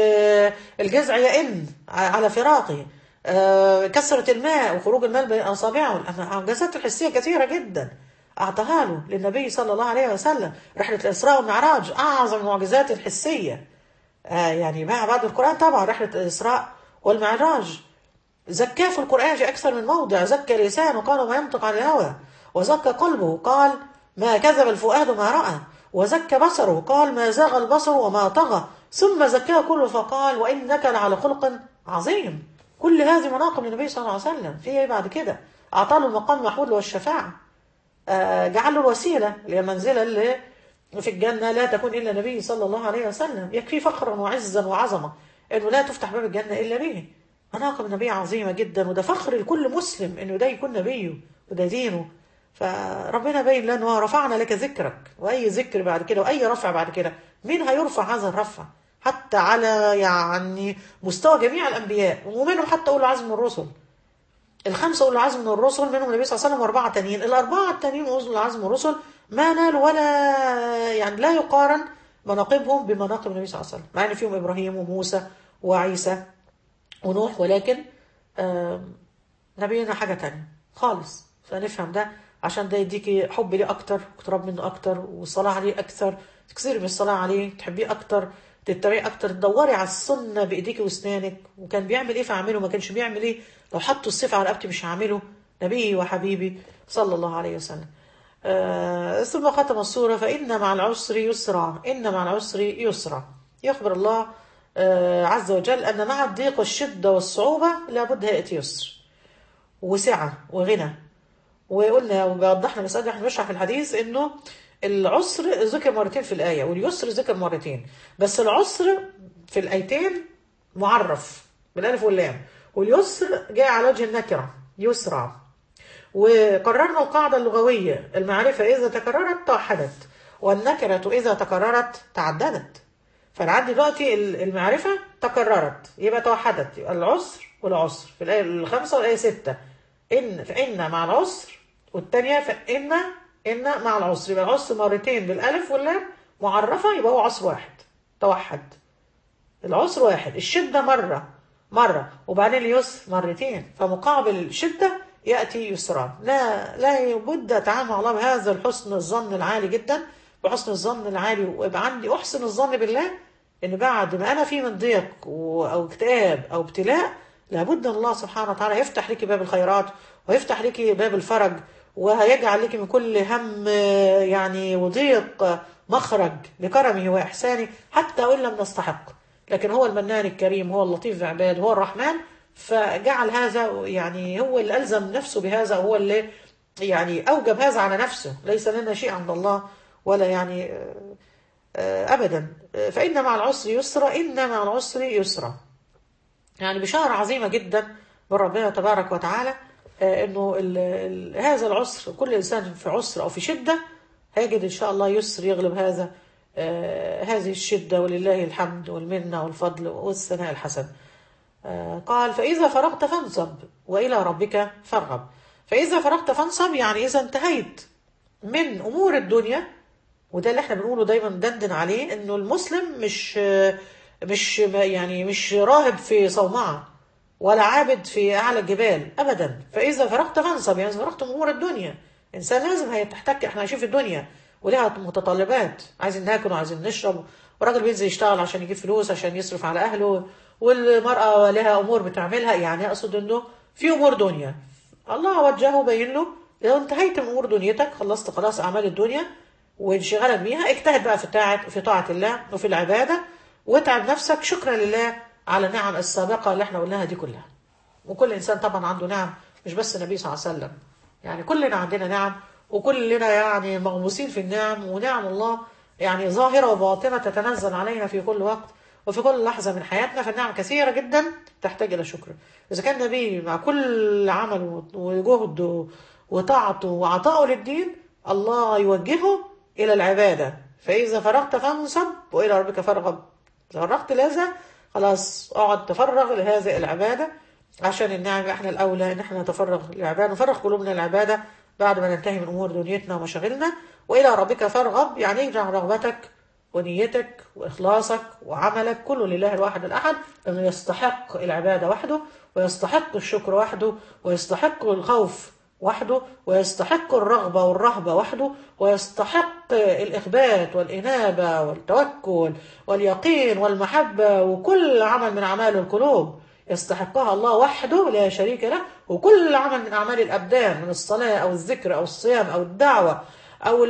والجزع يئن على فراقه آه، كثرة الماء وخروج الماء بين أصابعه المعجزات الحسية كثيرة جدا أعطاها له للنبي صلى الله عليه وسلم رحلة الإسراء والمعراج أعظم المعجزات الحسية آه، يعني مع بعد القرآن طبعا رحلة الإسراء والمعراج زكاه في القرآن في أكثر من موضع زكى لسانه قال ما ينطق عن الهوى وزكى قلبه قال ما كذب الفؤاد ما رأى وزكى بصره قال ما زاغ البصر وما طغى ثم زكاه كله فقال وإنك لعلى خلق عظيم كل هذه مناقب للنبي صلى الله عليه وسلم في ايه بعد كده أعطاه له المقام المحمود والشفاعة آه، جعل له الوسيلة اللي هي المنزلة اللي في الجنة لا تكون إلا النبي صلى الله عليه وسلم يكفي فخرا وعزا وعظمة إنه لا تفتح باب الجنة إلا به مناقب النبي عظيمة جدا وده فخر لكل مسلم إنه ده يكون نبيه وده دينه فربنا بين لنا ورفعنا لك ذكرك وأي ذكر بعد كده وأي رفع بعد كده مين هيرفع هذا الرفع حتى على يعني مستوى جميع الأنبياء ومنهم حتى أولو العزم من الرسل الخمسة أولو العزم من الرسل منهم النبي صلى الله عليه وسلم وأربعة تانيين الأربعة التانيين أولو العزم من الرسل ما نالوا ولا يعني لا يقارن مناقبهم بمناقب النبي صلى الله عليه وسلم مع إن فيهم إبراهيم وموسى وعيسى ونوح ولكن آم، نبينا حاجة تانية خالص فنفهم ده عشان ده يديكي حب ليه أكتر واقتراب منه أكتر والصلاة عليه أكثر تكثري من الصلاة عليه تحبيه أكتر تتبعيه أكتر تدوري على السنة بإيديكي وأسنانك وكان بيعمل إيه فأعمله ما كانش بيعمل إيه لو حطوا السيف على رقبتي مش هعمله نبيي وحبيبي صلى الله عليه وسلم آه ثم ختم السورة فإن مع العسر يسرا إن مع العسر يسرا يخبر الله آه عز وجل أن مع الضيق والشدة والصعوبة لابد هيئة يسر وسعة وغنى وقلنا ووضحنا مسألة احنا بنشرح في الحديث انه العسر ذكر مرتين في الآية واليسر ذكر مرتين بس العسر في الآيتين معرف بالألف واللام واليسر جاء على وجه النكرة يسرع وقررنا القاعدة اللغوية المعرفة إذا تكررت توحدت والنكرة إذا تكررت تعددت فأنا عندي دلوقتي المعرفة تكررت يبقى توحدت يبقى العسر والعسر في الآية الخامسة والآية ستة إن فإن مع العسر والتانية فإن إن مع العسر يبقى العسر مرتين بالألف واللام معرفة يبقى هو عسر واحد توحد العسر واحد الشدة مرة مرة وبعدين اليسر مرتين فمقابل الشدة يأتي يسران لا لا بد أتعامل مع الله بهذا الحسن الظن العالي جدا بحسن الظن العالي ويبقى عندي أحسن الظن بالله إن بعد ما أنا في من ضيق و- أو اكتئاب أو ابتلاء لابد أن الله سبحانه وتعالى يفتح لك باب الخيرات ويفتح لك باب الفرج وهيجعل لك من كل هم آه، يعني وضيق آه، مخرج لكرمه وإحسانه حتى وإن لم نستحق لكن هو المنان الكريم هو اللطيف بعباده هو الرحمن فجعل هذا يعني هو اللي ألزم نفسه بهذا هو اللي يعني أوجب هذا على نفسه ليس لنا شيء عند الله ولا يعني آه، آه، أبدا آه، فإن مع العسر يسرا إن مع العسر يسرا يعني بشارة عظيمة جدا من ربنا تبارك وتعالى آه، انه ال- ال- هذا العسر كل انسان في عسر او في شده هيجد ان شاء الله يسر يغلب هذا آه، هذه الشده ولله الحمد والمنه والفضل والثناء الحسن. آه، قال فاذا فرغت فانصب والى ربك فارغب. فاذا فرغت فانصب يعني اذا انتهيت من امور الدنيا وده اللي احنا بنقوله دايما دندن عليه انه المسلم مش مش يعني مش راهب في صومعه ولا عابد في اعلى الجبال ابدا فاذا فرغت فانصب يعني إذا فرغت من امور الدنيا انسان لازم هيتحتك احنا عايشين في الدنيا ولها متطلبات عايزين ناكل وعايزين نشرب وراجل بينزل يشتغل عشان يجيب فلوس عشان يصرف على اهله والمراه لها امور بتعملها يعني اقصد انه في امور دنيا الله وجهه بين له لو انتهيت من امور دنيتك خلصت خلاص اعمال الدنيا وانشغالك بيها اجتهد بقى في طاعه في طاعه الله وفي العباده واتعب نفسك شكرا لله على النعم السابقه اللي احنا قلناها دي كلها وكل انسان طبعا عنده نعم مش بس النبي صلى الله عليه وسلم يعني كلنا عندنا نعم وكلنا يعني مغموسين في النعم ونعم الله يعني ظاهره وباطنه تتنزل علينا في كل وقت وفي كل لحظه من حياتنا فالنعم كثيره جدا تحتاج الى شكر اذا كان النبي مع كل عمل وجهد وطاعته وعطائه للدين الله يوجهه الى العباده فاذا فرغت فانصب والى ربك فارغب فرغت لهذا خلاص اقعد تفرغ لهذه العباده عشان النعم احنا الاولى ان احنا نتفرغ للعباده نفرغ قلوبنا للعباده بعد ما ننتهي من امور دنيتنا ومشاغلنا والى ربك فارغب يعني اجعل رغبتك ونيتك واخلاصك وعملك كله لله الواحد الاحد لانه يستحق العباده وحده ويستحق الشكر وحده ويستحق الخوف وحده ويستحق الرغبه والرهبه وحده ويستحق الاخبات والانابه والتوكل واليقين والمحبه وكل عمل من اعمال القلوب يستحقها الله وحده لا شريك له وكل عمل من اعمال الابدان من الصلاه او الذكر او الصيام او الدعوه او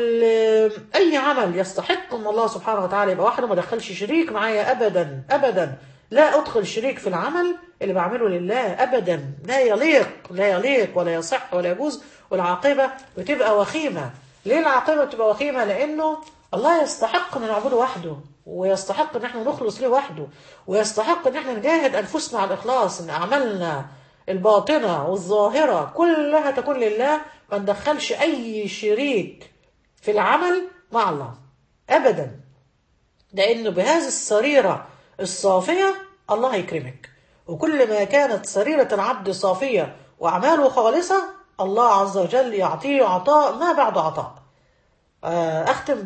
اي عمل يستحق ان الله سبحانه وتعالى يبقى وحده ما دخلش شريك معايا ابدا ابدا لا ادخل شريك في العمل اللي بعمله لله ابدا لا يليق لا يليق ولا يصح ولا يجوز والعاقبه بتبقى وخيمه ليه العاقبه بتبقى وخيمه لانه الله يستحق ان نعبده وحده ويستحق ان احنا نخلص ليه وحده ويستحق ان احنا نجاهد انفسنا على الاخلاص ان اعمالنا الباطنه والظاهره كلها تكون لله ما ندخلش اي شريك في العمل مع الله ابدا لانه بهذه السريره الصافيه الله يكرمك وكل ما كانت سريره العبد صافيه واعماله خالصه الله عز وجل يعطيه عطاء ما بعد عطاء اختم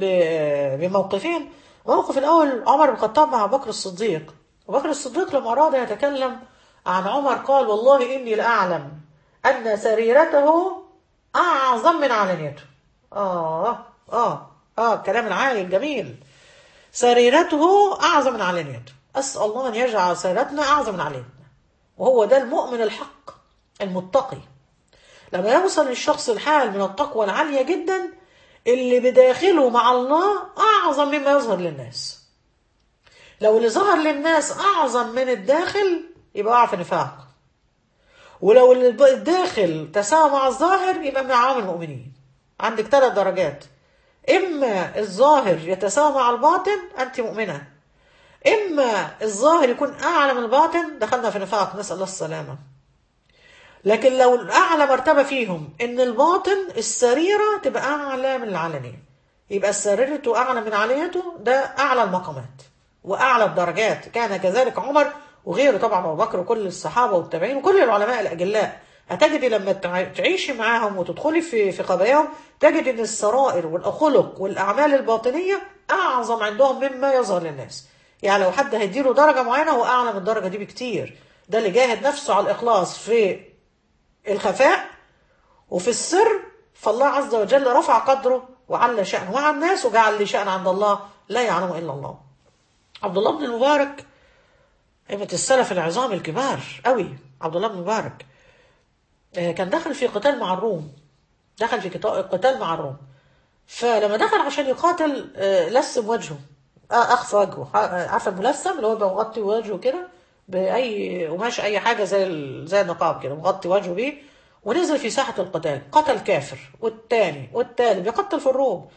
بموقفين الموقف الاول عمر بن الخطاب مع بكر الصديق وبكر الصديق لما اراد يتكلم عن عمر قال والله اني لاعلم ان سريرته اعظم من علانيته اه اه اه الكلام العالي الجميل سريرته اعظم من علانيته اسال الله ان يجعل سريرتنا اعظم من علانيتنا وهو ده المؤمن الحق المتقي لما يوصل للشخص الحال من التقوى العاليه جدا اللي بداخله مع الله اعظم مما يظهر للناس لو اللي ظهر للناس اعظم من الداخل يبقى وقع في نفاق ولو اللي الداخل تساوى مع الظاهر يبقى من عوام المؤمنين عندك ثلاث درجات اما الظاهر يتساوى مع الباطن انت مؤمنه اما الظاهر يكون اعلى من الباطن دخلنا في نفاق نسال الله السلامه لكن لو اعلى مرتبه فيهم ان الباطن السريره تبقى اعلى من العلنيه يبقى سريرته اعلى من عليته ده اعلى المقامات واعلى الدرجات كان كذلك عمر وغيره طبعا ابو بكر وكل الصحابه والتابعين وكل العلماء الاجلاء هتجدي لما تعيشي معاهم وتدخلي في في قضاياهم تجد ان السرائر والخلق والاعمال الباطنيه اعظم عندهم مما يظهر للناس يعني لو حد هيديله درجه معينه هو اعلى من الدرجه دي بكتير ده اللي جاهد نفسه على الاخلاص في الخفاء وفي السر فالله عز وجل رفع قدره وعلى شأنه مع الناس وجعل لي شأن عند الله لا يعلم إلا الله عبد الله بن المبارك أئمة السلف العظام الكبار قوي عبد الله بن المبارك كان دخل في قتال مع الروم دخل في قتال مع الروم فلما دخل عشان يقاتل لسم وجهه اخفى وجهه عارفه الملثم اللي هو بيبقى مغطي وجهه كده باي قماش اي حاجه زي زي النقاب كده مغطي وجهه بيه ونزل في ساحه القتال قتل كافر والتاني والتالت بيقتل في الروم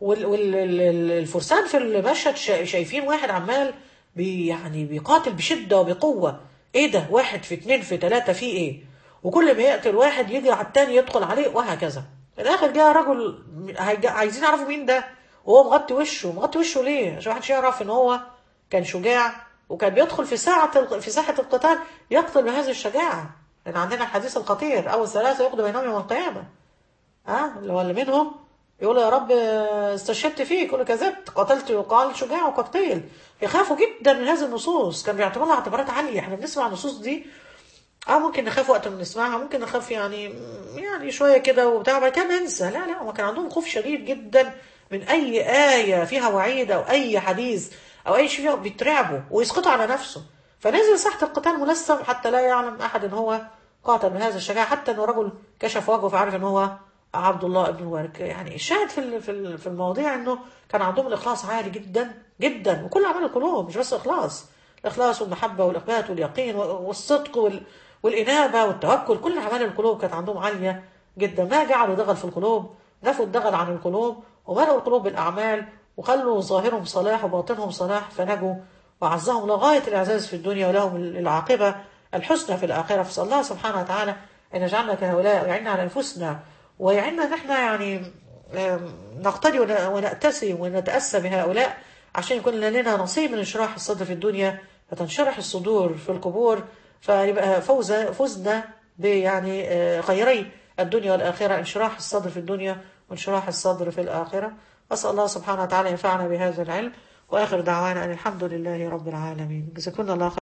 والفرسان في المشهد شايفين واحد عمال بي يعني بيقاتل بشده وبقوه ايه ده واحد في اتنين في تلاته في ايه وكل ما يقتل واحد يجي على التاني يدخل عليه وهكذا في الاخر جاء رجل عايزين يعرفوا مين ده وهو مغطي وشه مغطي وشه ليه عشان محدش يعرف ان هو كان شجاع وكان بيدخل في ساعة في ساحة القتال يقتل بهذه الشجاعة لأن عندنا الحديث الخطير أول ثلاثة يقضوا بينهم يوم القيامة ها اللي هو اللي منهم يقول يا رب استشهدت فيك يقول كذبت قتلت يقال شجاع وقد قيل يخافوا جدا من هذه النصوص كان بيعتبروا لها اعتبارات عالية احنا بنسمع النصوص دي اه ممكن نخاف وقت ما نسمعها ممكن نخاف يعني يعني شوية كده وبتاع بعد كده ننسى لا لا هو كان عندهم خوف شديد جدا من أي آية فيها وعيد أو أي حديث او اي شيء بيترعبوا ويسقطوا على نفسه فنزل ساحه القتال ملثم حتى لا يعلم احد ان هو قاتل بهذا الشجاعه حتى انه رجل كشف وجهه فعرف ان هو عبد الله بن مبارك يعني الشاهد في ال- في ال- في المواضيع انه كان عندهم الاخلاص عالي جدا جدا وكل اعمال القلوب مش بس اخلاص الاخلاص والمحبه والاخبات واليقين والصدق وال- والانابه والتوكل كل اعمال القلوب كانت عندهم عاليه جدا ما جعلوا دغل في القلوب نفوا الدغل عن القلوب وملأوا القلوب بالاعمال وخلوا ظاهرهم صلاح وباطنهم صلاح فنجوا وعزهم لغايه الاعزاز في الدنيا ولهم العاقبه الحسنى في الاخره فاسال الله سبحانه وتعالى ان يجعلنا كهؤلاء ويعيننا على انفسنا ويعيننا ان احنا يعني آم، نقتدي ون- ونأتسي ونتأسى بهؤلاء عشان يكون لنا نصيب من انشراح الصدر في الدنيا فتنشرح الصدور في القبور فيبقى فوز فزنا بيعني آه، خيري الدنيا والآخرة انشراح الصدر في الدنيا وانشراح الصدر في الآخرة أسأل الله سبحانه وتعالى ينفعنا بهذا العلم وآخر دعوانا أن الحمد لله رب العالمين جزاكم الله خير